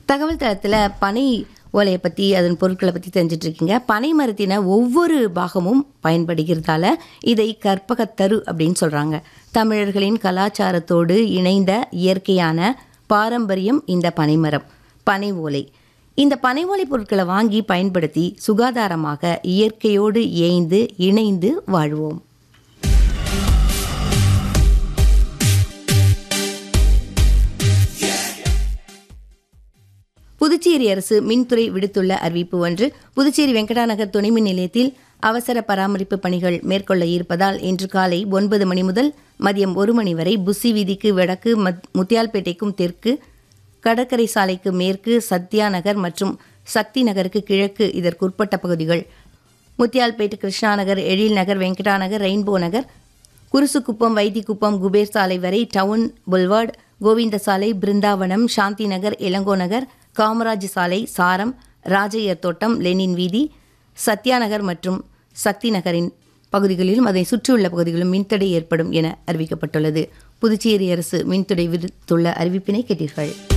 தகவல் தளத்தில் பனை ஓலையை பற்றி அதன் பொருட்களை பற்றி தெரிஞ்சிட்டு இருக்கீங்க பனை மரத்தின ஒவ்வொரு பாகமும் பயன்படுகிறதால இதை கற்பகத்தரு அப்படின்னு சொல்கிறாங்க தமிழர்களின் கலாச்சாரத்தோடு இணைந்த இயற்கையான பாரம்பரியம் இந்த பனைமரம் பனை ஓலை இந்த பனை ஓலை பொருட்களை வாங்கி பயன்படுத்தி சுகாதாரமாக இயற்கையோடு ஏய்ந்து இணைந்து வாழ்வோம் புதுச்சேரி அரசு மின்துறை விடுத்துள்ள அறிவிப்பு ஒன்று புதுச்சேரி வெங்கடாநகர் துணை மின் நிலையத்தில் அவசர பராமரிப்பு பணிகள் மேற்கொள்ள இருப்பதால் இன்று காலை ஒன்பது மணி முதல் மதியம் ஒரு மணி வரை புசி வீதிக்கு வடக்கு மத்- முத்தியால்பேட்டைக்கும் தெற்கு கடற்கரை சாலைக்கு மேற்கு சத்யா நகர் மற்றும் சக்தி நகருக்கு கிழக்கு இதற்குட்பட்ட பகுதிகள் முத்தியால்பேட் கிருஷ்ணா நகர் எழில் நகர் வெங்கடா நகர் ரெயின்போ நகர் குருசுக்குப்பம் வைத்திக்குப்பம் குபேர் சாலை வரை டவுன் புல்வார்டு கோவிந்த சாலை பிருந்தாவனம் சாந்தி நகர் இளங்கோ நகர் காமராஜ் சாலை சாரம் ராஜையர் தோட்டம் லெனின் வீதி சத்யா நகர் மற்றும் சக்தி நகரின் பகுதிகளிலும் அதை சுற்றியுள்ள பகுதிகளிலும் மின்தடை ஏற்படும் என அறிவிக்கப்பட்டுள்ளது புதுச்சேரி அரசு மின்துறை விடுத்துள்ள அறிவிப்பினை கேட்டீர்கள்